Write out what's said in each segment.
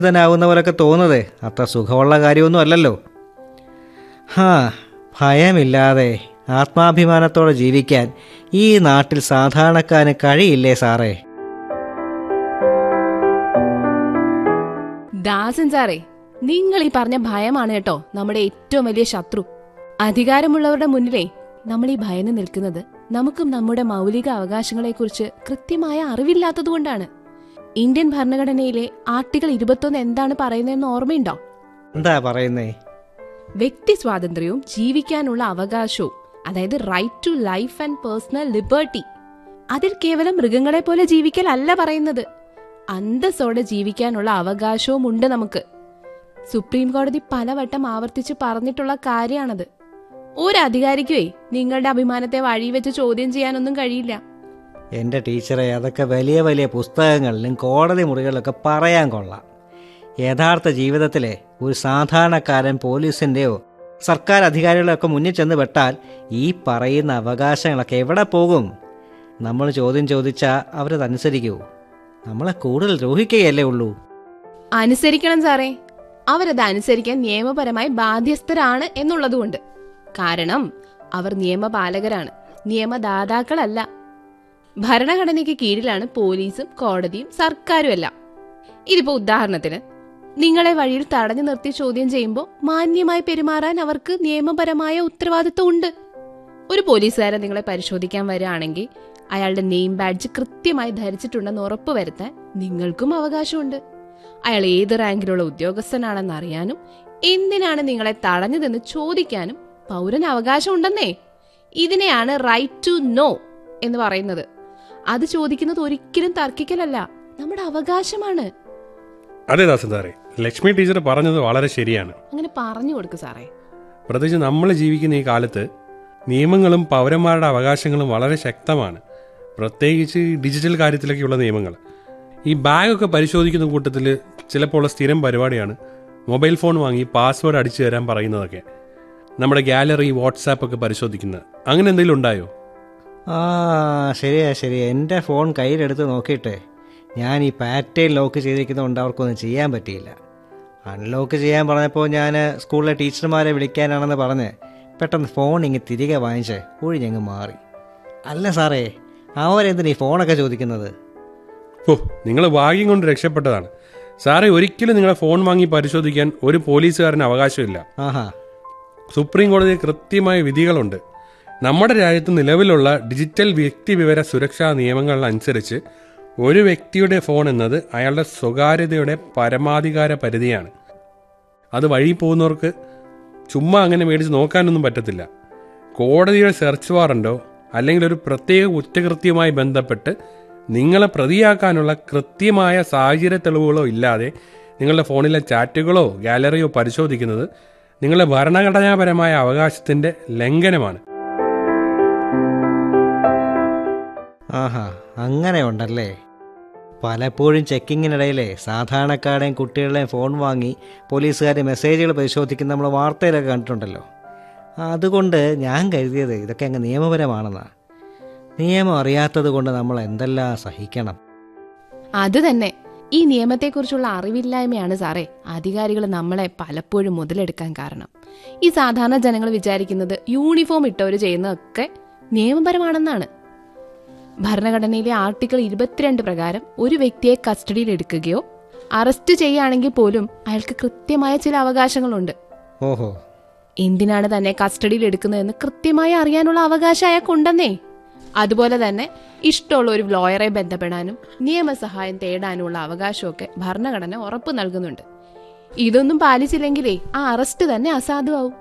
ാവുന്ന പോലൊക്കെ തോന്നുന്നത് അത്ര സുഖമുള്ള കാര്യമൊന്നും അല്ലല്ലോ ഹാ ഭയമില്ലാതെ ആത്മാഭിമാനത്തോടെ ജീവിക്കാൻ ഈ നാട്ടിൽ സാധാരണക്കാരന് കഴിയില്ലേ സാറേ ദാസൻ സാറേ നിങ്ങൾ ഈ പറഞ്ഞ ഭയമാണ് കേട്ടോ നമ്മുടെ ഏറ്റവും വലിയ ശത്രു അധികാരമുള്ളവരുടെ മുന്നിലേ നമ്മൾ ഈ ഭയന്ന് നിൽക്കുന്നത് നമുക്കും നമ്മുടെ മൗലിക അവകാശങ്ങളെക്കുറിച്ച് കൃത്യമായ അറിവില്ലാത്തതുകൊണ്ടാണ് ഇന്ത്യൻ ഭരണഘടനയിലെ ആർട്ടിക്കിൾ ഇരുപത്തൊന്ന് എന്താണ് പറയുന്നതെന്ന് ഓർമ്മയുണ്ടോ എന്താ പറയുന്നേ വ്യക്തി സ്വാതന്ത്ര്യവും ജീവിക്കാനുള്ള അവകാശവും അതായത് right to life and personal liberty അതിൽ കേവലം മൃഗങ്ങളെ പോലെ ജീവിക്കലല്ല പറയുന്നത് അന്തസ്സോടെ ജീവിക്കാനുള്ള അവകാശവും ഉണ്ട് നമുക്ക് സുപ്രീം കോടതി പലവട്ടം ആവർത്തിച്ച് പറഞ്ഞിട്ടുള്ള കാര്യമാണത് ഒരു അധികാരിക്കുവേ നിങ്ങളുടെ അഭിമാനത്തെ വഴി വെച്ച് ചോദ്യം ചെയ്യാനൊന്നും കഴിയില്ല എൻ്റെ ടീച്ചറെ അതൊക്കെ വലിയ വലിയ പുസ്തകങ്ങളിലും കോടതി മുറികളിലൊക്കെ പറയാൻ കൊള്ളാം യഥാർത്ഥ ജീവിതത്തിലെ ഒരു സാധാരണക്കാരൻ പോലീസിൻ്റെയോ സർക്കാർ അധികാരികളൊക്കെ മുന്നിൽ ചെന്ന് പെട്ടാൽ ഈ പറയുന്ന അവകാശങ്ങളൊക്കെ എവിടെ പോകും നമ്മൾ ചോദ്യം ചോദിച്ചാൽ അവരതനുസരിക്കൂ നമ്മളെ കൂടുതൽ ദ്രോഹിക്കുകയല്ലേ ഉള്ളൂ അനുസരിക്കണം സാറേ അവരത് അനുസരിക്കാൻ നിയമപരമായി ബാധ്യസ്ഥരാണ് എന്നുള്ളതുകൊണ്ട് കാരണം അവർ നിയമപാലകരാണ് നിയമദാതാക്കളല്ല ഭരണഘടനയ്ക്ക് കീഴിലാണ് പോലീസും കോടതിയും സർക്കാരും എല്ലാം ഇതിപ്പോ ഉദാഹരണത്തിന് നിങ്ങളെ വഴിയിൽ തടഞ്ഞു നിർത്തി ചോദ്യം ചെയ്യുമ്പോൾ മാന്യമായി പെരുമാറാൻ അവർക്ക് നിയമപരമായ ഉത്തരവാദിത്വം ഉണ്ട് ഒരു പോലീസുകാരൻ നിങ്ങളെ പരിശോധിക്കാൻ വരികയാണെങ്കിൽ അയാളുടെ നെയിം ബാഡ്ജ് കൃത്യമായി ധരിച്ചിട്ടുണ്ടെന്ന് ഉറപ്പുവരുത്താൻ നിങ്ങൾക്കും അവകാശമുണ്ട് അയാൾ ഏത് റാങ്കിലുള്ള ഉദ്യോഗസ്ഥനാണെന്ന് അറിയാനും എന്തിനാണ് നിങ്ങളെ തടഞ്ഞതെന്ന് ചോദിക്കാനും പൗരന് അവകാശമുണ്ടെന്നേ ഇതിനെയാണ് റൈറ്റ് ടു നോ എന്ന് പറയുന്നത് അത് ചോദിക്കുന്നത് ഒരിക്കലും തർക്കിക്കലല്ല നമ്മുടെ അവകാശമാണ് അതെ ദാസൻ സാറേ ലക്ഷ്മി ടീച്ചർ പറഞ്ഞത് വളരെ ശരിയാണ് അങ്ങനെ പറഞ്ഞു കൊടുക്ക് സാറേ പ്രത്യേകിച്ച് നമ്മൾ ജീവിക്കുന്ന ഈ കാലത്ത് നിയമങ്ങളും പൗരന്മാരുടെ അവകാശങ്ങളും വളരെ ശക്തമാണ് പ്രത്യേകിച്ച് ഈ ഡിജിറ്റൽ കാര്യത്തിലൊക്കെയുള്ള നിയമങ്ങൾ ഈ ബാഗൊക്കെ പരിശോധിക്കുന്ന കൂട്ടത്തിൽ ചിലപ്പോൾ ഉള്ള സ്ഥിരം പരിപാടിയാണ് മൊബൈൽ ഫോൺ വാങ്ങി പാസ്വേഡ് അടിച്ചു തരാൻ പറയുന്നതൊക്കെ നമ്മുടെ ഗാലറി വാട്സാപ്പ് ഒക്കെ പരിശോധിക്കുന്നത് അങ്ങനെ എന്തെങ്കിലും ഉണ്ടായോ ആ ശരിയാ ശരിയാ എൻ്റെ ഫോൺ കയ്യിലെടുത്ത് നോക്കിയിട്ടേ ഞാൻ ഈ പാറ്റേൺ ലോക്ക് ചെയ്തിരിക്കുന്നതുകൊണ്ട് അവർക്കൊന്നും ചെയ്യാൻ പറ്റിയില്ല അൺലോക്ക് ചെയ്യാൻ പറഞ്ഞപ്പോൾ ഞാൻ സ്കൂളിലെ ടീച്ചർമാരെ വിളിക്കാനാണെന്ന് പറഞ്ഞ് പെട്ടെന്ന് ഫോൺ ഇങ്ങ് തിരികെ വാങ്ങിച്ച് ഒഴിഞ്ഞങ്ങ് മാറി അല്ല സാറേ അവരെന്തിനാ ഈ ഫോണൊക്കെ ചോദിക്കുന്നത് ഓ നിങ്ങൾ ഭാഗ്യം കൊണ്ട് രക്ഷപ്പെട്ടതാണ് സാറേ ഒരിക്കലും നിങ്ങളെ ഫോൺ വാങ്ങി പരിശോധിക്കാൻ ഒരു പോലീസുകാരന് അവകാശമില്ല ആഹാ സുപ്രീം കോടതിയിൽ കൃത്യമായ വിധികളുണ്ട് നമ്മുടെ രാജ്യത്ത് നിലവിലുള്ള ഡിജിറ്റൽ വ്യക്തിവിവര സുരക്ഷാ നിയമങ്ങളനുസരിച്ച് ഒരു വ്യക്തിയുടെ ഫോൺ എന്നത് അയാളുടെ സ്വകാര്യതയുടെ പരമാധികാര പരിധിയാണ് അത് വഴി പോകുന്നവർക്ക് ചുമ്മാ അങ്ങനെ മേടിച്ച് നോക്കാനൊന്നും പറ്റത്തില്ല കോടതിയുടെ സെർച്ച് വാറണ്ടോ അല്ലെങ്കിൽ ഒരു പ്രത്യേക കുറ്റകൃത്യവുമായി ബന്ധപ്പെട്ട് നിങ്ങളെ പ്രതിയാക്കാനുള്ള കൃത്യമായ സാഹചര്യ തെളിവുകളോ ഇല്ലാതെ നിങ്ങളുടെ ഫോണിലെ ചാറ്റുകളോ ഗാലറിയോ പരിശോധിക്കുന്നത് നിങ്ങളുടെ ഭരണഘടനാപരമായ അവകാശത്തിന്റെ ലംഘനമാണ് ആഹാ അങ്ങനെ ഉണ്ടല്ലേ പലപ്പോഴും ചെക്കിങ്ങിനിടയിലെ സാധാരണക്കാരുടെയും കുട്ടികളുടെയും ഫോൺ വാങ്ങി പോലീസുകാർ മെസ്സേജുകൾ പരിശോധിക്കുന്ന നമ്മൾ വാർത്തയിലൊക്കെ കണ്ടിട്ടുണ്ടല്ലോ അതുകൊണ്ട് ഞാൻ കരുതിയത് ഇതൊക്കെ അങ്ങ് നിയമപരമാണെന്നാ നിയമം അറിയാത്തത് കൊണ്ട് നമ്മൾ എന്തെല്ലാം സഹിക്കണം അത് തന്നെ ഈ നിയമത്തെക്കുറിച്ചുള്ള അറിവില്ലായ്മയാണ് സാറേ അധികാരികൾ നമ്മളെ പലപ്പോഴും മുതലെടുക്കാൻ കാരണം ഈ സാധാരണ ജനങ്ങൾ വിചാരിക്കുന്നത് യൂണിഫോം ഇട്ടവർ ചെയ്യുന്നതൊക്കെ നിയമപരമാണെന്നാണ് ഭരണഘടനയിലെ ആർട്ടിക്കിൾ ഇരുപത്തിരണ്ട് പ്രകാരം ഒരു വ്യക്തിയെ കസ്റ്റഡിയിൽ എടുക്കുകയോ അറസ്റ്റ് ചെയ്യുകയാണെങ്കിൽ പോലും അയാൾക്ക് കൃത്യമായ ചില അവകാശങ്ങളുണ്ട് ഓഹോ എന്തിനാണ് തന്നെ കസ്റ്റഡിയിൽ എടുക്കുന്നതെന്ന് കൃത്യമായി അറിയാനുള്ള അവകാശം അയാൾക്കുണ്ടെന്നേ അതുപോലെ തന്നെ ഇഷ്ടമുള്ള ഒരു ലോയറെ ബന്ധപ്പെടാനും നിയമസഹായം തേടാനുമുള്ള അവകാശമൊക്കെ ഭരണഘടന ഉറപ്പു നൽകുന്നുണ്ട് ഇതൊന്നും പാലിച്ചില്ലെങ്കിലേ ആ അറസ്റ്റ് തന്നെ അസാധുവാകും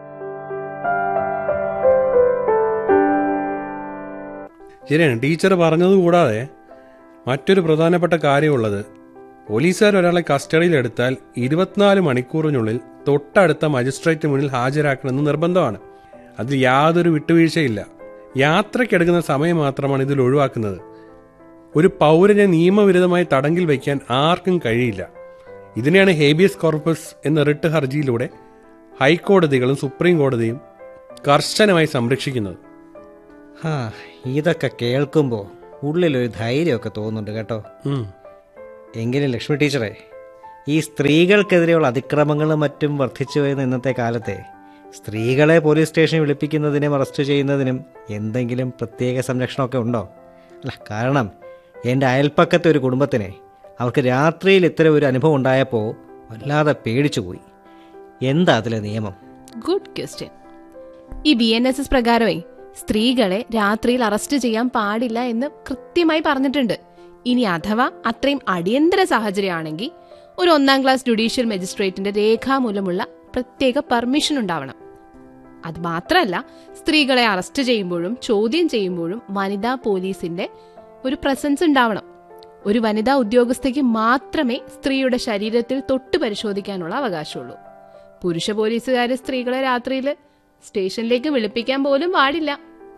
ശരിയാണ് ടീച്ചർ പറഞ്ഞത് കൂടാതെ മറ്റൊരു പ്രധാനപ്പെട്ട കാര്യമുള്ളത് പോലീസുകാർ ഒരാളെ കസ്റ്റഡിയിൽ എടുത്താൽ ഇരുപത്തിനാല് മണിക്കൂറിനുള്ളിൽ തൊട്ടടുത്ത മജിസ്ട്രേറ്റ് മുന്നിൽ ഹാജരാക്കണമെന്ന് നിർബന്ധമാണ് അതിൽ യാതൊരു വിട്ടുവീഴ്ചയില്ല യാത്രയ്ക്കെടുക്കുന്ന സമയം മാത്രമാണ് ഇതിൽ ഒഴിവാക്കുന്നത് ഒരു പൗരനെ നിയമവിരുദ്ധമായി തടങ്കിൽ വയ്ക്കാൻ ആർക്കും കഴിയില്ല ഇതിനെയാണ് ഹേബിയസ് കോർപ്പസ് എന്ന റിട്ട് ഹർജിയിലൂടെ ഹൈക്കോടതികളും സുപ്രീം കോടതിയും കർശനമായി സംരക്ഷിക്കുന്നത് ഹാ ഇതൊക്കെ കേൾക്കുമ്പോൾ ഉള്ളിലൊരു ധൈര്യമൊക്കെ തോന്നുന്നുണ്ട് കേട്ടോ ഉം. എങ്കിലും ലക്ഷ്മി ടീച്ചറെ ഈ സ്ത്രീകൾക്കെതിരെയുള്ള അതിക്രമങ്ങളും മറ്റും വർദ്ധിച്ചു വരുന്ന ഇന്നത്തെ കാലത്തെ സ്ത്രീകളെ പോലീസ് സ്റ്റേഷനിൽ വിളിപ്പിക്കുന്നതിനും അറസ്റ്റ് ചെയ്യുന്നതിനും എന്തെങ്കിലും പ്രത്യേക സംരക്ഷണമൊക്കെ ഉണ്ടോ അല്ല കാരണം എൻ്റെ അയൽപ്പക്കത്തെ ഒരു കുടുംബത്തിനെ അവർക്ക് രാത്രിയിൽ ഇത്തരം ഒരു അനുഭവം ഉണ്ടായപ്പോൾ വല്ലാതെ പേടിച്ചു പോയി എന്താ അതിലെ നിയമം ഗുഡ് ക്വസ്റ്റ്യൻ ഈ ബി എൻ എസ് എസ് പ്രകാരമേ സ്ത്രീകളെ രാത്രിയിൽ അറസ്റ്റ് ചെയ്യാൻ പാടില്ല എന്ന് കൃത്യമായി പറഞ്ഞിട്ടുണ്ട് ഇനി അഥവാ അത്രയും അടിയന്തര സാഹചര്യമാണെങ്കിൽ ഒരു ഒന്നാം ക്ലാസ് ജുഡീഷ്യൽ മജിസ്ട്രേറ്റിന്റെ രേഖാമൂലമുള്ള പ്രത്യേക പെർമിഷൻ ഉണ്ടാവണം അത് മാത്രമല്ല സ്ത്രീകളെ അറസ്റ്റ് ചെയ്യുമ്പോഴും ചോദ്യം ചെയ്യുമ്പോഴും വനിതാ പോലീസിന്റെ ഒരു പ്രസൻസ് ഉണ്ടാവണം ഒരു വനിതാ ഉദ്യോഗസ്ഥയ്ക്ക് മാത്രമേ സ്ത്രീയുടെ ശരീരത്തിൽ തൊട്ട് പരിശോധിക്കാനുള്ള അവകാശമുള്ളൂ പുരുഷ പോലീസുകാര് സ്ത്രീകളെ രാത്രിയിൽ സ്റ്റേഷനിലേക്ക് വിളിപ്പിക്കാൻ പോലും പാടില്ല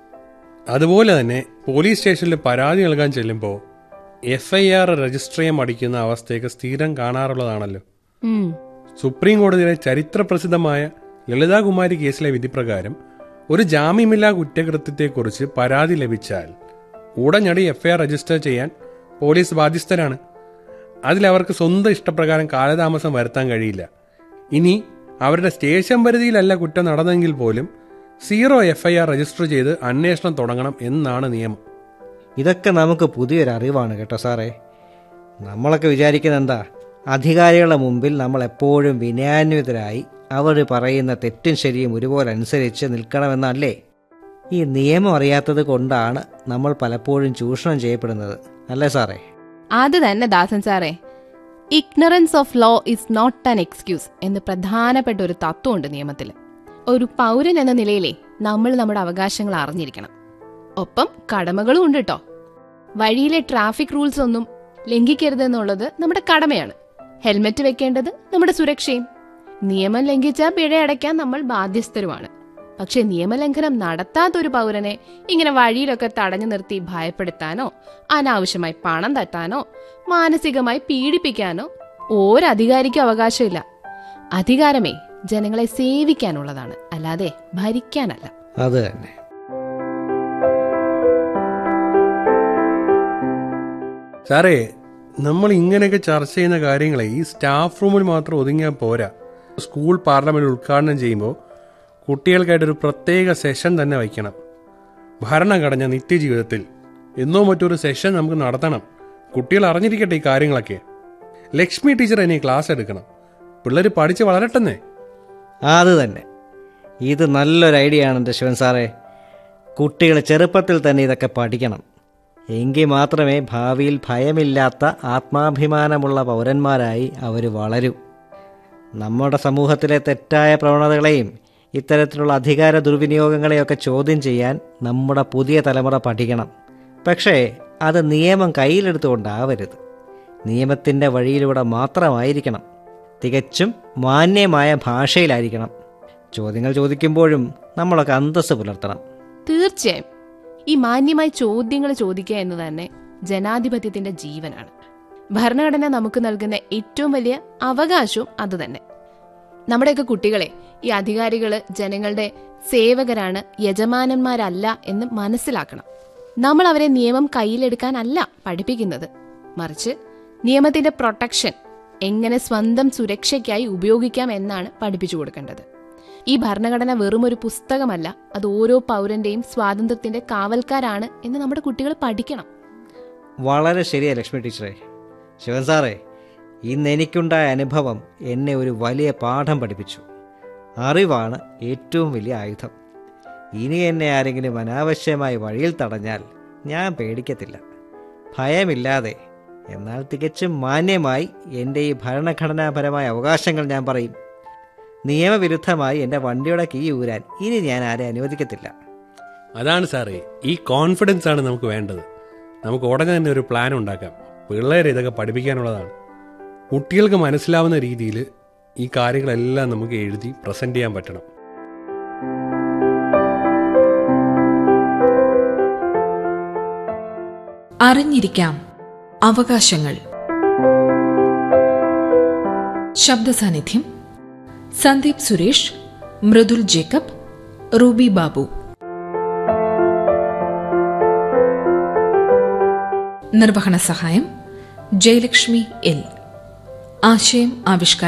അതുപോലെ തന്നെ പോലീസ് സ്റ്റേഷനിൽ പരാതി നൽകാൻ ചെല്ലുമ്പോൾ എഫ് ഐ ആർ രജിസ്റ്റർ ചെയ്യാൻ മടിക്കുന്ന അവസ്ഥയൊക്കെ സ്ഥിരം കാണാറുള്ളതാണല്ലോ ഉം. സുപ്രീം കോടതിയിലെ ചരിത്രപ്രസിദ്ധമായ ലളിതാകുമാരി കേസിലെ വിധിപ്രകാരം ഒരു ജാമ്യമില്ലാ കുറ്റകൃത്യത്തെക്കുറിച്ച് പരാതി ലഭിച്ചാൽ ഉടനടി എഫ്ഐആർ രജിസ്റ്റർ ചെയ്യാൻ പോലീസ് ബാധ്യസ്ഥരാണ് അതിൽ അവർക്ക് സ്വന്തം ഇഷ്ടപ്രകാരം കാലതാമസം വരുത്താൻ കഴിയില്ല ഇനി അവരുടെ സ്റ്റേഷൻ പരിധിയിലല്ല കുറ്റം നടന്നെങ്കിൽ പോലും സീറോ എഫ്ഐആർ രജിസ്റ്റർ ചെയ്ത് അന്വേഷണം തുടങ്ങണം എന്നാണ് നിയമം ഇതൊക്കെ നമുക്ക് പുതിയൊരു അറിവാണ് കേട്ടോ സാറേ നമ്മളൊക്കെ വിചാരിക്കുന്നത് എന്താ അധികാരികളുടെ മുമ്പിൽ നമ്മൾ എപ്പോഴും വിനയാന്വിതരായി അവർ പറയുന്ന തെറ്റും ശരിയും ഒരുപോലെ അനുസരിച്ച് നിൽക്കണമെന്നല്ലേ ഈ നിയമം അറിയാത്തത് കൊണ്ടാണ് നമ്മൾ പലപ്പോഴും ചൂഷണം ചെയ്യപ്പെടുന്നത് അല്ലേ സാറേ അത് തന്നെ ദാസൻ സാറേ ignorance of law is not an excuse എന്ന് പ്രധാനപ്പെട്ട ഒരു തത്വമുണ്ട് നിയമത്തിൽ ഒരു പൗരൻ എന്ന നിലയിലെ നമ്മൾ നമ്മുടെ അവകാശങ്ങൾ അറിഞ്ഞിരിക്കണം ഒപ്പം കടമകളും ഉണ്ട് കേട്ടോ വഴിയിലെ ട്രാഫിക് റൂൾസ് ഒന്നും ലംഘിക്കരുത് എന്നുള്ളത് നമ്മുടെ കടമയാണ് ഹെൽമെറ്റ് വെക്കേണ്ടത് നമ്മുടെ സുരക്ഷയും നിയമം ലംഘിച്ചാൽ പിഴ അടയ്ക്കാൻ നമ്മൾ ബാധ്യസ്ഥരുമാണ് പക്ഷെ നിയമലംഘനം നടത്താത്ത ഒരു പൗരനെ ഇങ്ങനെ വഴിയിലൊക്കെ തടഞ്ഞു നിർത്തി ഭയപ്പെടുത്താനോ അനാവശ്യമായി പണം തട്ടാനോ മാനസികമായി പീഡിപ്പിക്കാനോ ഒരധികാരിക്കും അവകാശമില്ല അധികാരമേ ജനങ്ങളെ സേവിക്കാനുള്ളതാണ് അല്ലാതെ ഭരിക്കാനല്ല അത് തന്നെ സാറേ നമ്മൾ ഇങ്ങനെയൊക്കെ ചർച്ച ചെയ്യുന്ന കാര്യങ്ങളെ ഈ സ്റ്റാഫ് റൂമിൽ മാത്രം ഒതുങ്ങിയാൽ പോരാ സ്കൂൾ പാർലമെന്റ് ഉദ്ഘാടനം ചെയ്യുമ്പോൾ കുട്ടികൾക്കായിട്ടൊരു പ്രത്യേക സെഷൻ തന്നെ വയ്ക്കണം ഭരണഘടന നിത്യജീവിതത്തിൽ എന്നോ മറ്റൊരു സെഷൻ നമുക്ക് നടത്തണം കുട്ടികൾ അറിഞ്ഞിരിക്കട്ടെ ഈ കാര്യങ്ങളൊക്കെ ലക്ഷ്മി ടീച്ചർ ഇനി ക്ലാസ് എടുക്കണം പിള്ളേർ പഠിച്ച് വളരട്ടെന്നേ അത് തന്നെ ഇത് നല്ലൊരു ഐഡിയ ആണ് എൻ്റെ ശിവൻ സാറേ കുട്ടികൾ ചെറുപ്പത്തിൽ തന്നെ ഇതൊക്കെ പഠിക്കണം എങ്കിൽ മാത്രമേ ഭാവിയിൽ ഭയമില്ലാത്ത ആത്മാഭിമാനമുള്ള പൗരന്മാരായി അവർ വളരൂ നമ്മുടെ സമൂഹത്തിലെ തെറ്റായ പ്രവണതകളെയും ഇത്തരത്തിലുള്ള അധികാര ദുർവിനിയോഗങ്ങളെയൊക്കെ ചോദ്യം ചെയ്യാൻ നമ്മുടെ പുതിയ തലമുറ പഠിക്കണം പക്ഷേ അത് നിയമം കയ്യിലെടുത്തുകൊണ്ടാവരുത് നിയമത്തിൻ്റെ വഴിയിലൂടെ മാത്രമായിരിക്കണം തികച്ചും മാന്യമായ ഭാഷയിലായിരിക്കണം ചോദ്യങ്ങൾ ചോദിക്കുമ്പോഴും നമ്മളൊക്കെ അന്തസ്സ് പുലർത്തണം തീർച്ചയായും ഈ മാന്യമായി ചോദ്യങ്ങൾ ചോദിക്കുക എന്ന് തന്നെ ജനാധിപത്യത്തിന്റെ ജീവനാണ് ഭരണഘടന നമുക്ക് നൽകുന്ന ഏറ്റവും വലിയ അവകാശവും അത് തന്നെ നമ്മുടെയൊക്കെ കുട്ടികളെ ഈ അധികാരികള് ജനങ്ങളുടെ സേവകരാണ് യജമാനന്മാരല്ല എന്ന് മനസ്സിലാക്കണം നമ്മൾ അവരെ നിയമം കയ്യിലെടുക്കാനല്ല പഠിപ്പിക്കുന്നത് മറിച്ച് നിയമത്തിന്റെ പ്രൊട്ടക്ഷൻ എങ്ങനെ സ്വന്തം സുരക്ഷയ്ക്കായി ഉപയോഗിക്കാം എന്നാണ് പഠിപ്പിച്ചു കൊടുക്കേണ്ടത് ഈ ഭരണഘടന വെറും ഒരു പുസ്തകമല്ല അത് ഓരോ പൗരന്റെയും സ്വാതന്ത്ര്യത്തിന്റെ കാവൽക്കാരാണ് എന്ന് നമ്മുടെ കുട്ടികൾ പഠിക്കണം വളരെ ശരിയാ ലക്ഷ്മി ടീച്ചറെ ശിവൻ സാറേ ഇന്ന് എനിക്കുണ്ടായ അനുഭവം എന്നെ ഒരു വലിയ പാഠം പഠിപ്പിച്ചു അറിവാണ് ഏറ്റവും വലിയ ആയുധം ഇനി എന്നെ ആരെങ്കിലും അനാവശ്യമായി വഴിയിൽ തടഞ്ഞാൽ ഞാൻ പേടിക്കത്തില്ല ഭയമില്ലാതെ എന്നാൽ തികച്ചും മാന്യമായി എൻ്റെ ഈ ഭരണഘടനാപരമായ അവകാശങ്ങൾ ഞാൻ പറയും നിയമവിരുദ്ധമായി എൻ്റെ വണ്ടിയുടെ കീ ഊരാൻ ഇനി ഞാൻ ആരെ അനുവദിക്കത്തില്ല അതാണ് സാറേ ഈ കോൺഫിഡൻസ് ആണ് നമുക്ക് വേണ്ടത് നമുക്ക് ഉടനെ തന്നെ ഒരു പ്ലാൻ ഉണ്ടാക്കാം പിള്ളേരെ ഇതൊക്കെ പഠിപ്പിക്കാനുള്ളതാണ് കുട്ടികൾക്ക് മനസ്സിലാവുന്ന രീതിയിൽ ഈ കാര്യങ്ങളെല്ലാം നമുക്ക് എഴുതി പ്രസന്റ് ചെയ്യാൻ പറ്റണം അറിഞ്ഞിരിക്കാം അവകാശങ്ങൾ ശബ്ദസാന്നിധ്യം സന്ദീപ് സുരേഷ് മൃദുൽ ജേക്കബ് റൂബി ബാബു നിർവഹണ സഹായം ജയലക്ഷ്മി എൽ ആശയം ആവിഷ്കാരം